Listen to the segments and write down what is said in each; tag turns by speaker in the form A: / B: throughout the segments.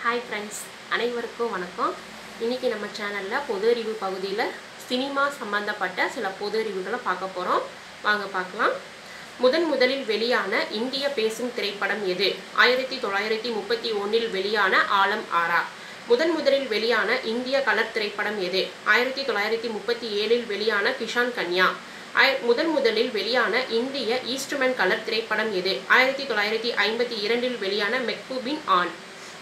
A: hi friends அனைவருக்கும் வணக்கம் இன்றைக்கி நம்ம சேனலில் பொது அறிவு பகுதியில் சினிமா சம்பந்தப்பட்ட சில பொது அறிவுகளை பார்க்க போகிறோம் வாங்க பார்க்கலாம் முதன் முதலில் வெளியான இந்திய பேசும் திரைப்படம் எது ஆயிரத்தி தொள்ளாயிரத்தி முப்பத்தி ஒன்றில் வெளியான ஆலம் ஆரா முதன் முதலில் வெளியான இந்திய கலர் திரைப்படம் எது ஆயிரத்தி தொள்ளாயிரத்தி முப்பத்தி ஏழில் வெளியான கிஷான் கன்யா ஆய முதன் முதலில் வெளியான இந்திய ஈஸ்ட்மேன் கலர் திரைப்படம் எது ஆயிரத்தி தொள்ளாயிரத்தி ஐம்பத்தி இரண்டில் வெளியான மெக்பூபின் ஆன்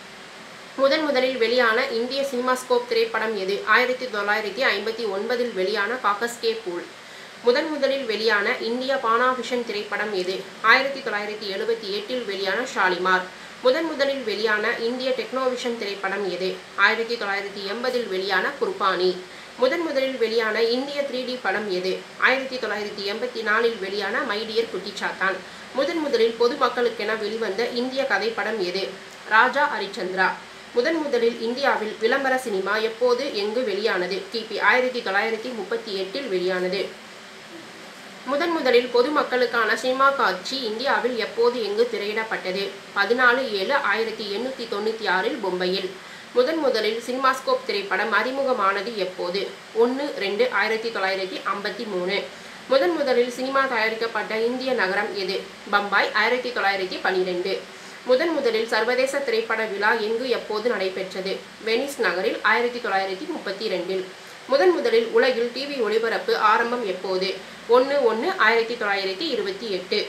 A: முதன் முதலில் வெளியான இந்திய சினிமாஸ்கோப் திரைப்படம் எது ஆயிரத்தி தொள்ளாயிரத்தி ஐம்பத்தி ஒன்பதில் வெளியான காக்கஸ்கே பூல் முதன் முதலில் வெளியான இந்திய பானாபிஷன் திரைப்படம் எது ஆயிரத்தி தொள்ளாயிரத்தி எழுபத்தி எட்டில் வெளியான ஷாலிமார் முதன் முதலில் வெளியான இந்திய டெக்னோவிஷன் திரைப்படம் எது ஆயிரத்தி தொள்ளாயிரத்தி எண்பதில் வெளியான குர்பானி முதன் முதலில் வெளியான இந்திய த்ரீ டி படம் எது ஆயிரத்தி தொள்ளாயிரத்தி எண்பத்தி நாலில் வெளியான மைடியர் குட்டிச்சாத்தான் முதன் முதலில் பொதுமக்களுக்கென வெளிவந்த இந்திய கதைப்படம் எது ராஜா ஹரிச்சந்திரா முதன் முதலில் இந்தியாவில் விளம்பர சினிமா எப்போது எங்கு வெளியானது கிபி ஆயிரத்தி தொள்ளாயிரத்தி முப்பத்தி எட்டில் வெளியானது முதன் முதலில் பொதுமக்களுக்கான சினிமா காட்சி இந்தியாவில் எப்போது எங்கு திரையிடப்பட்டது பதினாலு ஏழு ஆயிரத்தி எண்ணூற்றி தொண்ணூற்றி ஆறில் பொம்பையில் முதன் முதலில் சினிமாஸ்கோப் திரைப்படம் அறிமுகமானது எப்போது ஒன்று ரெண்டு ஆயிரத்தி தொள்ளாயிரத்தி ஐம்பத்தி மூணு முதன் முதலில் சினிமா தயாரிக்கப்பட்ட இந்திய நகரம் எது பம்பாய் ஆயிரத்தி தொள்ளாயிரத்தி பன்னிரெண்டு முதன் முதலில் சர்வதேச திரைப்பட விழா எங்கு எப்போது நடைபெற்றது வெனிஸ் நகரில் ஆயிரத்தி தொள்ளாயிரத்தி முப்பத்தி ரெண்டில் முதன் முதலில் உலகில் டிவி ஒளிபரப்பு ஆரம்பம் எப்போது ஒன்று ஒன்று ஆயிரத்தி தொள்ளாயிரத்தி இருபத்தி எட்டு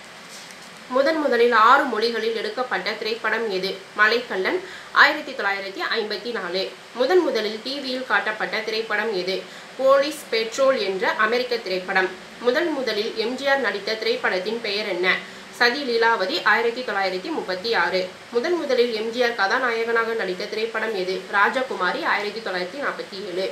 A: முதன் முதலில் ஆறு மொழிகளில் எடுக்கப்பட்ட திரைப்படம் எது மலைக்கல்லன் ஆயிரத்தி தொள்ளாயிரத்தி ஐம்பத்தி நாலு முதன் முதலில் டிவியில் காட்டப்பட்ட திரைப்படம் எது போலீஸ் பெட்ரோல் என்ற அமெரிக்க திரைப்படம் முதன் முதலில் எம்ஜிஆர் நடித்த திரைப்படத்தின் பெயர் என்ன சதி லீலாவதி ஆயிரத்தி தொள்ளாயிரத்தி முப்பத்தி ஆறு முதன் முதலில் எம்ஜிஆர் கதாநாயகனாக நடித்த திரைப்படம் எது ராஜகுமாரி ஆயிரத்தி தொள்ளாயிரத்தி நாற்பத்தி ஏழு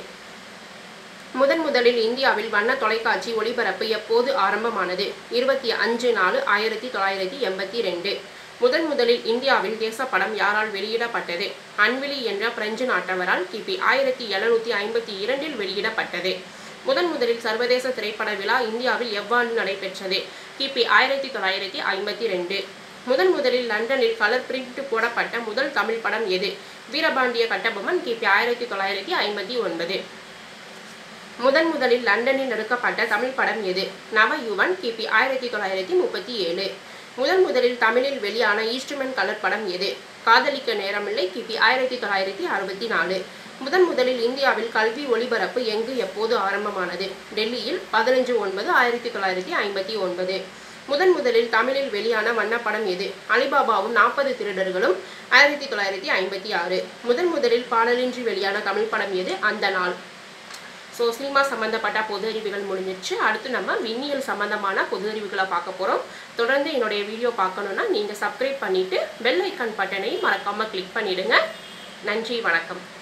A: முதன் முதலில் இந்தியாவில் வண்ண தொலைக்காட்சி ஒளிபரப்பு எப்போது ஆரம்பமானது இருபத்தி அஞ்சு நாலு ஆயிரத்தி தொள்ளாயிரத்தி எண்பத்தி ரெண்டு முதன் முதலில் இந்தியாவில் தேசப்படம் யாரால் வெளியிடப்பட்டது அன்விலி என்ற பிரெஞ்சு நாட்டவரால் கிபி ஆயிரத்தி எழுநூற்றி ஐம்பத்தி இரண்டில் வெளியிடப்பட்டது முதன் முதலில் சர்வதேச திரைப்பட விழா இந்தியாவில் எவ்வாறு நடைபெற்றது கிபி ஆயிரத்தி தொள்ளாயிரத்தி ஐம்பத்தி ரெண்டு முதன் முதலில் லண்டனில் கலர் பிரிண்ட் போடப்பட்ட முதல் தமிழ் படம் எது வீரபாண்டிய கட்டபொம்மன் கிபி ஆயிரத்தி தொள்ளாயிரத்தி ஐம்பத்தி ஒன்பது முதன் முதலில் லண்டனில் எடுக்கப்பட்ட தமிழ் படம் எது நவயுவன் கிபி ஆயிரத்தி தொள்ளாயிரத்தி முப்பத்தி ஏழு முதன் முதலில் தமிழில் வெளியான ஈஸ்ட்மேன் கலர் படம் எது காதலிக்க நேரமில்லை கிபி ஆயிரத்தி தொள்ளாயிரத்தி அறுபத்தி நாலு முதன் முதலில் இந்தியாவில் கல்வி ஒளிபரப்பு எங்கு எப்போது ஆரம்பமானது டெல்லியில் பதினஞ்சு ஒன்பது ஆயிரத்தி தொள்ளாயிரத்தி ஐம்பத்தி ஒன்பது முதன் முதலில் தமிழில் வெளியான வண்ணப்படம் எது அலிபாபாவும் நாற்பது திருடர்களும் ஆயிரத்தி தொள்ளாயிரத்தி ஐம்பத்தி ஆறு முதன் முதலில் பாடலின்றி வெளியான தமிழ் படம் எது அந்த நாள் ஸோ சினிமா சம்மந்தப்பட்ட பொது அறிவுகள் முடிஞ்சிருச்சு அடுத்து நம்ம விண்ணியல் சம்மந்தமான பொது அறிவுகளை பார்க்க போகிறோம் தொடர்ந்து என்னுடைய வீடியோ பார்க்கணுன்னா நீங்கள் சப்ஸ்கிரைப் பண்ணிவிட்டு பெல் ஐக்கான் பட்டனை மறக்காமல் கிளிக் பண்ணிவிடுங்க நன்றி வணக்கம்